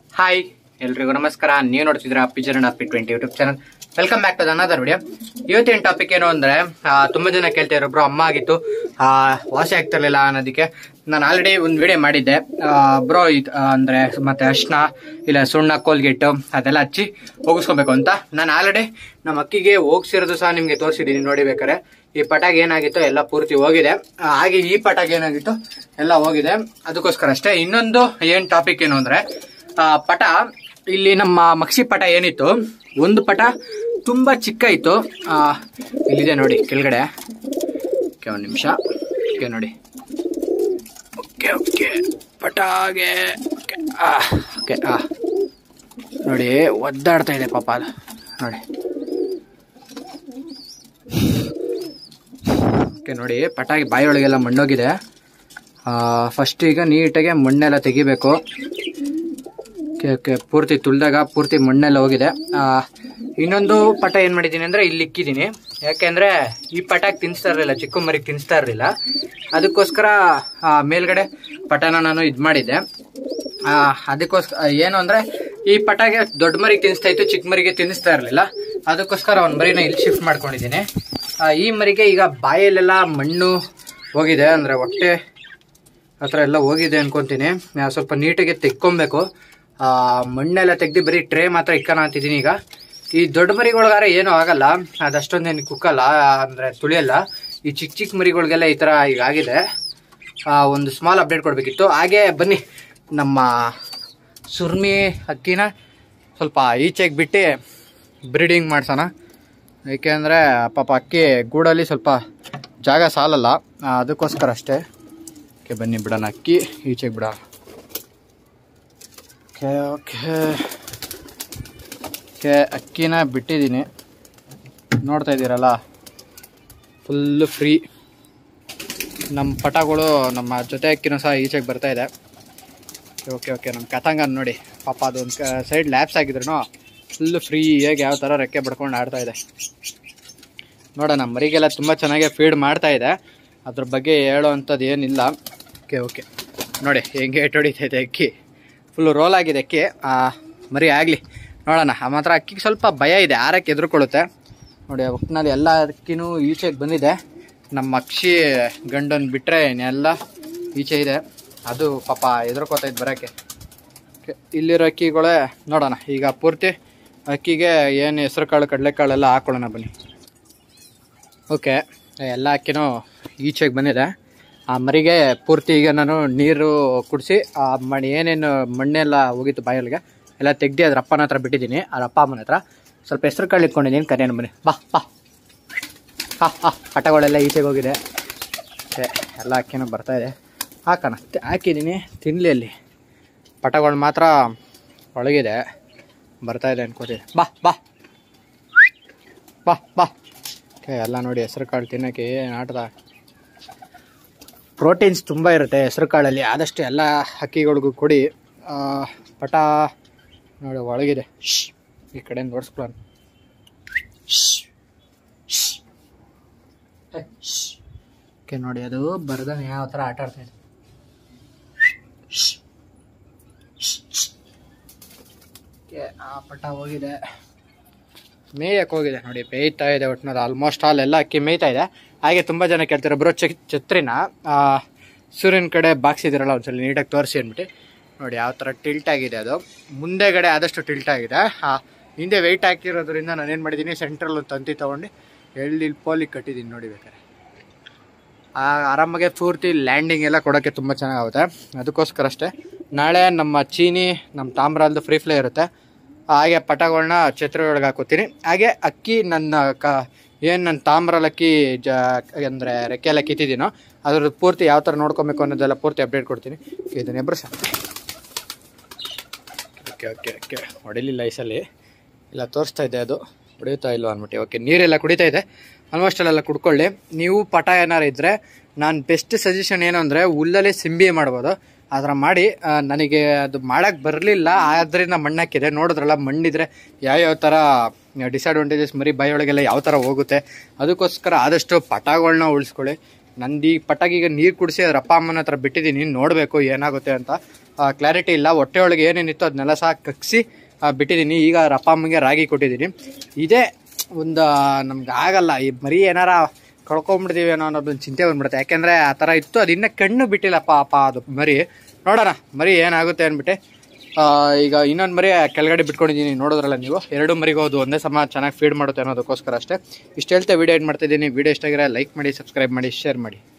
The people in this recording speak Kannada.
ಹಾಯ್ ಎಲ್ರಿಗೂ ನಮಸ್ಕಾರ ನೀವು ನೋಡ್ತಿದ್ರ ಪಿಜರ್ P twenty YouTube channel welcome back to another video ಇವತ್ತಿನ ಟಾಪಿಕ್ ಏನು ಅಂದ್ರೆ ಆ, ತುಂಬಾ ಜನ ಕೇಳ್ತಾ ಇರೋ ಬ್ರೋ ಅಮ್ಮ ಆಗಿತ್ತು ಆ, ವಾಸಿ ಆಗ್ತಿರ್ಲಿಲ್ಲ ಅನ್ನೋದಕ್ಕೆ ನಾನು ಆಲ್ರೆಡಿ ಒಂದು ವಿಡಿಯೋ ಮಾಡಿದ್ದೆ ಬ್ರೋ ಅಂದ್ರೆ ಮತ್ತೆ ಅರ್ಶಿನ ಇಲ್ಲ ಸುಣ್ಣ ಕೋಲ್ಗೇಟ್ ಅದೆಲ್ಲ ಹಚ್ಚಿ ಹೋಗಿಸ್ಕೊಬೇಕು ಅಂತ ನಾನು ಆಲ್ರೆಡಿ ನಮ್ಮ ಅಕ್ಕಿಗೆ ಹೋಗ್ಸಿರೋದು ಸಹ ನಿಮ್ಗೆ ತೋರಿಸಿದ್ದೀನಿ ನೋಡಿ ಬೇಕಾರೆ ಈ ಪಟಾಗ ಏನಾಗಿತ್ತು ಎಲ್ಲ ಪೂರ್ತಿ ಹೋಗಿದೆ ಆ, ಹಾಗೆ ಈ ಪಟಾಗ ಏನಾಗಿತ್ತು ಎಲ್ಲ ಹೋಗಿದೆ ಅದಕ್ಕೋಸ್ಕರ ಅಷ್ಟೇ ಇನ್ನೊಂದು ಏನ್ ಟಾಪಿಕ್ ಏನು ಅಂದ್ರೆ ಆ, ಪಟ ಇಲ್ಲಿ ನಮ್ಮ ಮಕ್ಷಿ ಪಟ ಏನಿತ್ತು ಒಂದು ಪಟ ತುಂಬಾ ಚಿಕ್ಕ ಇತ್ತು ಆ, ಇಲ್ಲಿದೆ ನೋಡಿ ಕೆಳಗಡೆ ಓಕೆ ಒಂದು ನಿಮಿಷ ಓಕೆ ನೋಡಿ ಓಕೆ ಓಕೆ ಪಟಾಗೆ ಓಕೆ ಆ ಓಕೆ ಆ ನೋಡಿ ಒದ್ದಾಡ್ತಾ ಇದೆ ಪಾಪ ಅದು ನೋಡಿ ಓಕೆ ನೋಡಿ ಪಟಾಗಿ ಬಾಯಿಯೊಳಗೆಲ್ಲ ಮಣ್ಣೋಗಿದೆ ಫಸ್ಟ್ ಈಗ ನೀಟಾಗಿ ಮಣ್ಣೆಲ್ಲ ತೆಗಿಬೇಕು ಓಕೆ ಓಕೆ ಪೂರ್ತಿ ತುಳ್ದಾಗ ಪೂರ್ತಿ ಮಣ್ಣೆಲ್ಲ ಹೋಗಿದೆ ಆ, ಇನ್ನೊಂದು ಪಟ ಏನು ಮಾಡಿದ್ದೀನಿ ಅಂದರೆ ಇಲ್ಲಿ ಇಕ್ಕಿದ್ದೀನಿ ಯಾಕೆಂದರೆ ಈ ಪಟಾಕ್ ತಿನ್ನಿಸ್ತಾ ಇರಲಿಲ್ಲ ಚಿಕ್ಕ ಮರಿಗೆ ತಿನ್ನಿಸ್ತಾ ಇರಲಿಲ್ಲ ಅದಕ್ಕೋಸ್ಕರ ಆ, ಮೇಲ್ಗಡೆ ಪಟನ ನಾನು ಇದು ಮಾಡಿದ್ದೆ ಆ, ಅದಕ್ಕೋಸ್ಕರ ಏನು ಅಂದರೆ ಈ ಪಟಾಗೆ ದೊಡ್ಡ ಮರಿಗೆ ತಿನ್ನಿಸ್ತಾ ಇತ್ತು ಚಿಕ್ಕ ಮರಿಗೆ ತಿನ್ನಿಸ್ತಾ ಇರಲಿಲ್ಲ ಅದಕ್ಕೋಸ್ಕರ ಒಂದು ಮರಿನ ಇಲ್ಲಿ ಶಿಫ್ಟ್ ಮಾಡ್ಕೊಂಡಿದ್ದೀನಿ ಆ, ಈ ಮರಿಗೆ ಈಗ ಬಾಯಲ್ಲೆಲ್ಲ ಮಣ್ಣು ಹೋಗಿದೆ ಅಂದರೆ ಹೊಟ್ಟೆ ಹತ್ರ ಎಲ್ಲ ಹೋಗಿದೆ ಅನ್ಕೊಂತೀನಿ ನಾ ಸ್ವಲ್ಪ ನೀಟಾಗಿ ತೆಕ್ಕೊಬೇಕು ಆ ಮಣ್ಣೆಲ್ಲ ತೆಗ್ದು ಬರೀ ಟ್ರೇ ಮಾತ್ರ ಇಕ್ಕನ ಅಂತಿದ್ದೀನಿ ಈಗ ಈ ದೊಡ್ಡ ಮರಿಗಳ್ಗಾರ ಏನೂ ಆಗಲ್ಲ ಅದಷ್ಟೊಂದೇನು ಕುಕ್ಕಲ್ಲ ಅಂದ್ರೆ ತುಳಿಯಲ್ಲ ಈ ಚಿಕ್ಕ ಚಿಕ್ಕ ಮರಿಗಳಿಗೆಲ್ಲ ಈ ಥರ ಈಗ ಆಗಿದೆ ಆ, ಒಂದು ಸ್ಮಾಲ್ ಅಪ್ಡೇಟ್ ಕೊಡಬೇಕಿತ್ತು ಹಾಗೆ ಬನ್ನಿ ನಮ್ಮ ಸುರ್ಮಿ ಅಕ್ಕಿನ ಸ್ವಲ್ಪ ಈಚೆಗೆ ಬಿಟ್ಟು ಬ್ರೀಡಿಂಗ್ ಮಾಡ್ಸೋಣ ಏಕೆಂದರೆ ಪಾಪ ಅಕ್ಕಿ ಗೂಡಲ್ಲಿ ಸ್ವಲ್ಪ ಜಾಗ ಸಾಲಲ್ಲ ಆ, ಅದಕ್ಕೋಸ್ಕರ ಅಷ್ಟೇ ಓಕೆ ಬನ್ನಿ ಬಿಡೋಣ ಅಕ್ಕಿ ಈಚೆಗೆ ಬಿಡೋಣ ಓಕೆ ಓಕೆ ಓಕೆ ಅಕ್ಕಿನ ಬಿಟ್ಟಿದ್ದೀನಿ ನೋಡ್ತಾ ಇದ್ದೀರಲ್ಲ ಫುಲ್ಲು ಫ್ರೀ ನಮ್ಮ ಪಟಗಳು ನಮ್ಮ ಜೊತೆ ಅಕ್ಕಿನೂ ಸಹ ಈಚೆಗೆ ಬರ್ತಾ ಇದೆ ಓಕೆ ಓಕೆ ನಮ್ಮ ಕಥಂಗನ್ ನೋಡಿ ಪಾಪ ಅದೊಂದು ಸೈಡ್ ಲ್ಯಾಬ್ಸ್ ಆಗಿದ್ರು ಫುಲ್ಲು ಫ್ರೀಯಾಗಿ ಯಾವ ಥರ ರೆಕ್ಕೆ ಬಡ್ಕೊಂಡು ಆಡ್ತಾ ಇದೆ ನೋಡೋಣ ಮರಿಗೆಲ್ಲ ತುಂಬ ಚೆನ್ನಾಗಿ ಫೀಡ್ ಮಾಡ್ತಾ ಇದೆ ಅದ್ರ ಬಗ್ಗೆ ಹೇಳೋ ಅಂಥದ್ದು ಏನಿಲ್ಲ ಓಕೆ ಓಕೆ ನೋಡಿ ಹೆಂಗೆ ಹೊಡಿತಾ ಇದೆ ಅಕ್ಕಿ ಫುಲ್ಲು ರೋಲ್ ಆಗಿದೆ ಅಕ್ಕಿ ಆ, ಮರಿ ಆಗಲಿ ನೋಡೋಣ ಆ ಮಾತ್ರ ಅಕ್ಕಿಗೆ ಸ್ವಲ್ಪ ಭಯ ಇದೆ ಆರಕ್ಕೆ ಎದುರುಕೊಳ್ಳುತ್ತೆ ನೋಡಿ ಒಟ್ಟಿನಲ್ಲಿ ಎಲ್ಲ ಅಕ್ಕಿನೂ ಈಚೆಗೆ ಬಂದಿದೆ ನಮ್ಮ ಅಕ್ಷಿ ಗಂಡನ್ ಬಿಟ್ಟರೆ ಇನ್ನೆಲ್ಲ ಈಚೆ ಇದೆ ಅದು ಪಾಪ ಎದುರ್ಕೋತೈತೆ ಬರೋಕ್ಕೆ ಓಕೆ ಇಲ್ಲಿರೋ ಅಕ್ಕಿಗಳೇ ನೋಡೋಣ ಈಗ ಪೂರ್ತಿ ಅಕ್ಕಿಗೆ ಏನು ಹೆಸರು ಕಾಳು ಕಡಲೆಕಾಳೆಲ್ಲ ಹಾಕೊಳ್ಳೋಣ ಬನ್ನಿ ಓಕೆ ಎಲ್ಲ ಅಕ್ಕಿನೂ ಈಚೆಗೆ ಬಂದಿದೆ ಆ ಮರಿಗೆ ಪೂರ್ತಿ ಈಗ ನಾನು ನೀರು ಕುಡಿಸಿ ಆ ಮಣ್ಣು ಏನೇನು ಮಣ್ಣೆಲ್ಲ ಹೋಗಿತ್ತು ಬಾಯಲ್ಲಿಗೆ ಎಲ್ಲ ತೆಗ್ದು ಅದ್ರ ಅಪ್ಪನ ಹತ್ರ ಬಿಟ್ಟಿದ್ದೀನಿ ಅದ್ರ ಅಪ್ಪ ಅಮ್ಮನ ಹತ್ರ ಸ್ವಲ್ಪ ಹೆಸರು ಕಾಳು ಇಟ್ಕೊಂಡಿದ್ದೀನಿ ಕರೆಯೋಣ ಬನ್ನಿ ಬಾ ಬಾ ಹಾ ಹಾ ಪಟಗಳೆಲ್ಲ ಈಚೆಗೆ ಹೋಗಿದೆ ಓಕೆ ಎಲ್ಲ ಅಕ್ಕಿನೂ ಬರ್ತಾ ಇದೆ ಹಾಕೋಣ ತ- ಹಾಕಿದ್ದೀನಿ ತಿನ್ನಲಿ ಅಲ್ಲಿ ಪಟಗಳು ಮಾತ್ರ ಒಳಗಿದೆ ಬರ್ತಾ ಇದೆ ಅನ್ಕೋತೀನಿ ಬಾ ಬಾ ಬಾ ಬಾ ಓಕೆ ಎಲ್ಲ ನೋಡಿ ಹೆಸರು ಕಾಳು ತಿನ್ನೋಕೆ ಏನು ಆಟದ ಪ್ರೋಟೀನ್ಸ್ ತುಂಬ ಇರುತ್ತೆ ಹೆಸರು ಕಾಳಲ್ಲಿ ಆದಷ್ಟು ಎಲ್ಲ ಹಕ್ಕಿಗಳಿಗೂ ಕೊಡಿ ಆ, ಪಟ ನೋಡಿ ಒಳಗಿದೆ ಶ್ಶ್. ಈ ಕಡೆಯಿಂದ ಓಡಿಸ್ಕೊಳ್ಳೋಣ ಓಕೆ ನೋಡಿ ಅದು ಬರದ ಯಾವ ಥರ ಆಟ ಆಡ್ತಾ ಇದೆ ಓಕೆ ಆ ಪಟ ಹೋಗಿದೆ ಮೇಯಕ್ಕೆ ಹೋಗಿದೆ ನೋಡಿ ಬೇಯ್ತಾ ಇದೆ ಒಟ್ಟಿನಲ್ಲಿ ಆಲ್ಮೋಸ್ಟ್ ಆಲ್ ಎಲ್ಲ ಅಕ್ಕಿ ಮೇಯ್ತಾ ಇದೆ ಹಾಗೆ ತುಂಬ ಜನ ಕೇಳ್ತಾರೆ ಬ್ರೋ ಚ ಛತ್ರಿನ ಆ, ಸೂರ್ಯನ ಕಡೆ ಬಾಕ್ಸಿದಿರಲ್ಲ ಒಂದ್ಸಲ ನೀಟಾಗಿ ತೋರಿಸಿ ಅಂದ್ಬಿಟ್ಟು ನೋಡಿ ಯಾವ ಥರ ಟಿಲ್ಟ್ ಆಗಿದೆ ಅದು ಮುಂದೆಗಡೆ ಆದಷ್ಟು ಟಿಲ್ಟ್ ಆಗಿದೆ ಆ, ಹಿಂದೆ ವೆಯ್ಟ್ ಹಾಕಿರೋದ್ರಿಂದ ನಾನು ಏನು ಮಾಡಿದ್ದೀನಿ ಸೆಂಟ್ರಲ್ ಒಂದು ತಂತಿ ತೊಗೊಂಡು ಎಳ್ಳಿ ಪೋಲಿಗೆ ಕಟ್ಟಿದ್ದೀನಿ ನೋಡಿ ಬೇಕಾರೆ ಆ, ಆರಾಮಾಗೆ ಪೂರ್ತಿ ಲ್ಯಾಂಡಿಂಗ್ ಎಲ್ಲ ಕೊಡೋಕ್ಕೆ ತುಂಬ ಚೆನ್ನಾಗಾಗುತ್ತೆ ಅದಕ್ಕೋಸ್ಕರ ಅಷ್ಟೇ ನಾಳೆ ನಮ್ಮ ಚೀನಿ ನಮ್ಮ ತಾಮ್ರದ್ದು ಫ್ರೀ ಫ್ಲೈ ಇರುತ್ತೆ ಹಾಗೆ ಪಟಗಳನ್ನ ಛತ್ರಿ ಒಳಗೆ ಹಾಕೋತೀನಿ ಹಾಗೆ ಅಕ್ಕಿ ನನ್ನ ಕ ಏನು ನನ್ನ ತಾಮ್ರಲ್ಲಿ ಅಕ್ಕಿ ಜ ಅಂದರೆ ರೆಕ್ಕೆ ಎಲ್ಲ ಕಿತ್ತಿದ್ದೀನೋ ಅದ್ರದ್ದು ಪೂರ್ತಿ ಯಾವ ಥರ ನೋಡ್ಕೊಬೇಕು ಅನ್ನೋದೆಲ್ಲ ಪೂರ್ತಿ ಅಪ್ಡೇಟ್ ಕೊಡ್ತೀನಿ ಇದನ್ನ ಎಬ್ರು ಸರ್ ಓಕೆ ಓಕೆ ಓಕೆ ಹೊಡಿಲಿಲ್ಲ ಈ ಸಲ ಇಲ್ಲ ತೋರಿಸ್ತಾ ಇದೆ ಅದು ಹೊಡೆಯುತ್ತಾ ಇಲ್ವಾ ಅಂದ್ಬಿಟ್ಟು ಓಕೆ ನೀರೆಲ್ಲ ಕುಡಿತಾ ಇದೆ ಆಲ್ಮೋಸ್ಟ್ ಅಲ್ಲೆಲ್ಲ ಕುಡ್ಕೊಳ್ಳಿ ನೀವು ಪಟ ಏನಾರು ಇದ್ದರೆ ನಾನು ಬೆಸ್ಟ್ ಸಜೆಷನ್ ಏನು ಅಂದರೆ ಹುಲ್ಲಲ್ಲಿ ಸಿಂಬಿ ಮಾಡ್ಬೋದು ಆ ಥರ ಮಾಡಿ ಆ, ನನಗೆ ಅದು ಮಾಡೋಕ್ಕೆ ಬರಲಿಲ್ಲ ಆದ್ದರಿಂದ ಮಣ್ಣಾಕಿದೆ ನೋಡಿದ್ರಲ್ಲ ಮಣ್ಣಿದ್ರೆ ಯಾವ್ಯಾವ ಥರ ಡಿಸಡ್ವಾಂಟೇಜಸ್ ಮರಿ ಬಾಯೊಳಗೆಲ್ಲ ಯಾವ ಥರ ಹೋಗುತ್ತೆ ಅದಕ್ಕೋಸ್ಕರ ಆದಷ್ಟು ಪಟಗಳನ್ನ ಉಳಿಸ್ಕೊಳ್ಳಿ ನಂದು ಈ ಪಟಾಕಿಗೆ ನೀರು ಕುಡಿಸಿ ಅದ್ರ ಅಪ್ಪ ಅಮ್ಮನ ಹತ್ರ ಬಿಟ್ಟಿದ್ದೀನಿ ನೋಡಬೇಕು ಏನಾಗುತ್ತೆ ಅಂತ ಕ್ಲಾರಿಟಿ ಇಲ್ಲ ಹೊಟ್ಟೆ ಒಳಗೆ ಏನೇನಿತ್ತು ಅದನ್ನೆಲ್ಲ ಸಹ ಕಗ್ಸಿ ಆ, ಬಿಟ್ಟಿದ್ದೀನಿ ಈಗ ಅವ್ರ ಅಪ್ಪ ಅಮ್ಮಂಗೆ ರಾಗಿ ಕೊಟ್ಟಿದ್ದೀನಿ ಇದೇ ಒಂದು ನಮ್ಗೆ ಆಗಲ್ಲ ಈ ಮರಿ ಏನಾರ ಕಳ್ಕೊಂಬಿಡ್ತೀವಿ ಅನ್ನೋ ಅನ್ನೋದೊಂದು ಚಿಂತೆ ಬಂದ್ಬಿಡುತ್ತೆ ಯಾಕೆಂದರೆ ಆ ಥರ ಇತ್ತು ಅದು ಇನ್ನೂ ಕಣ್ಣು ಬಿಟ್ಟಿಲ್ಲ ಪಾಪ ಅದು ಮರಿ ನೋಡೋಣ ಮರಿ ಏನಾಗುತ್ತೆ ಅಂದ್ಬಿಟ್ಟು ಆ, ಈಗ ಇನ್ನೊಂದು ಮರಿ ಕೆಳಗಡೆ ಬಿಟ್ಕೊಂಡಿದ್ದೀನಿ ನೋಡಿದ್ರಲ್ಲ ನೀವು ಎರಡು ಮರಿಗೂ ಅದು ಒಂದೇ ಸಮ ಚೆನ್ನಾಗಿ ಫೀಡ್ ಮಾಡುತ್ತೆ ಅನ್ನೋದಕ್ಕೋಸ್ಕರ ಅಷ್ಟೇ ಇಷ್ಟು ಹೇಳ್ತಾ ವಿಡಿಯೋ ಏನು ಮಾಡ್ತಿದ್ದೀನಿ ವಿಡಿಯೋ ಇಷ್ಟ ಆಗಿರೋ ಲೈಕ್ ಮಾಡಿ ಸಬ್ಸ್ಕ್ರೈಬ್ ಮಾಡಿ ಶೇರ್ ಮಾಡಿ